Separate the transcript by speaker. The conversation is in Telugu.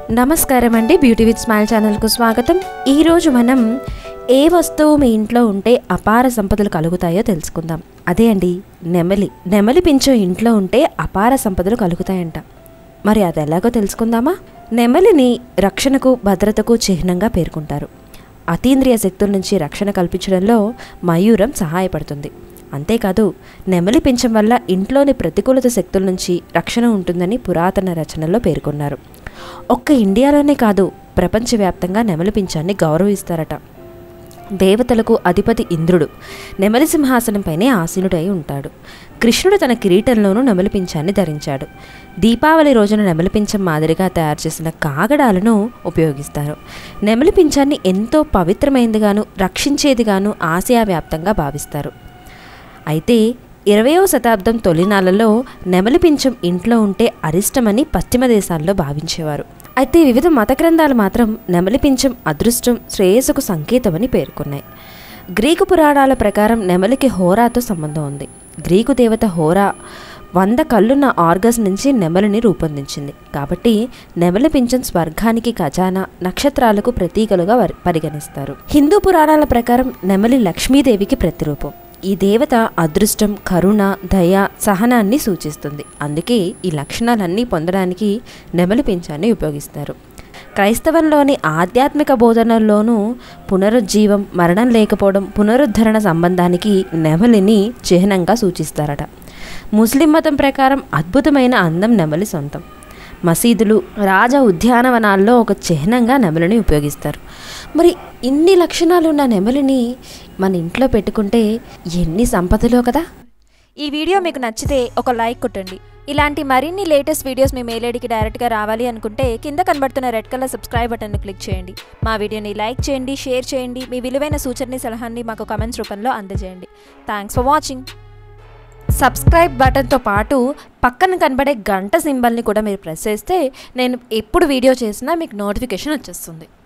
Speaker 1: నమస్కారం అండి బ్యూటీ విత్ స్మైల్ ఛానల్కు స్వాగతం ఈరోజు మనం ఏ వస్తువు మీ ఇంట్లో ఉంటే అపార సంపదలు కలుగుతాయో తెలుసుకుందాం అదే అండి నెమలి నెమలి పింఛం ఇంట్లో ఉంటే అపార సంపదలు కలుగుతాయంట మరి అది ఎలాగో తెలుసుకుందామా నెమలిని రక్షణకు భద్రతకు చిహ్నంగా పేర్కొంటారు అతీంద్రియ శక్తుల నుంచి రక్షణ కల్పించడంలో మయూరం సహాయపడుతుంది అంతేకాదు నెమలి పింఛం వల్ల ఇంట్లోని ప్రతికూలత శక్తుల నుంచి రక్షణ ఉంటుందని పురాతన రచనల్లో పేర్కొన్నారు ఒక్క ఇండియాలోనే కాదు ప్రపంచవ్యాప్తంగా నెమలి పింఛాన్ని గౌరవిస్తారట దేవతలకు అధిపతి ఇంద్రుడు నెమలి సింహాసనంపైనే ఆసీనుడై ఉంటాడు కృష్ణుడు తన కిరీటంలోనూ నెమలి పింఛాన్ని ధరించాడు దీపావళి రోజున నెమలి పింఛం మాదిరిగా తయారు చేసిన కాగడాలను ఉపయోగిస్తారు నెమలి పింఛాన్ని ఎంతో పవిత్రమైనదిగాను రక్షించేదిగాను ఆసియా వ్యాప్తంగా భావిస్తారు అయితే ఇరవయో శతాబ్దం తొలినాళ్లలో నెమలి పింఛం ఇంట్లో ఉంటే అరిష్టమని పశ్చిమ దేశాల్లో భావించేవారు అయితే వివిధ మత గ్రంథాలు మాత్రం నెమలి పింఛం అదృష్టం శ్రేయస్సుకు సంకేతమని పేర్కొన్నాయి గ్రీకు పురాణాల ప్రకారం నెమలికి హోరాతో సంబంధం ఉంది గ్రీకు దేవత హోరా వంద కళ్ళున్న ఆర్గస్ నుంచి నెమలిని రూపొందించింది కాబట్టి నెమలి పింఛన్ స్వర్గానికి ఖజానా నక్షత్రాలకు ప్రతీకలుగా వరి- పరిగణిస్తారు హిందూ పురాణాల ప్రకారం నెమలి లక్ష్మీదేవికి ప్రతిరూపం ఈ దేవత అదృష్టం కరుణ దయ సహనాన్ని సూచిస్తుంది అందుకే ఈ లక్షణాలన్నీ పొందడానికి నెమలి పింఛాన్ని ఉపయోగిస్తారు క్రైస్తవంలోని ఆధ్యాత్మిక బోధనల్లోనూ పునరుజ్జీవం మరణం లేకపోవడం పునరుద్ధరణ సంబంధానికి నెమలిని చిహ్నంగా సూచిస్తారట ముస్లిం మతం ప్రకారం అద్భుతమైన అందం నెమలి సొంతం మసీదులు రాజ ఉద్యానవనాల్లో ఒక చిహ్నంగా నెమలిని ఉపయోగిస్తారు మరి ఇన్ని లక్షణాలు ఉన్న నెమలిని మన ఇంట్లో పెట్టుకుంటే ఎన్ని సంపదలో కదా
Speaker 2: ఈ వీడియో మీకు నచ్చితే ఒక లైక్ కొట్టండి ఇలాంటి మరిన్ని లేటెస్ట్ వీడియోస్ మీ మెయిల్ ఐడికి డైరెక్ట్గా రావాలి అనుకుంటే కింద కనబడుతున్న రెడ్ కలర్ సబ్స్క్రైబ్ బటన్ను క్లిక్ చేయండి మా వీడియోని లైక్ చేయండి షేర్ చేయండి మీ విలువైన సూచనని సలహాన్ని మాకు కమెంట్స్ రూపంలో అందజేయండి థ్యాంక్స్ ఫర్ వాచింగ్
Speaker 1: సబ్స్క్రైబ్ బటన్తో పాటు పక్కన కనబడే గంట సింబల్ని కూడా మీరు ప్రెస్ చేస్తే నేను ఎప్పుడు వీడియో చేసినా మీకు నోటిఫికేషన్ వచ్చేస్తుంది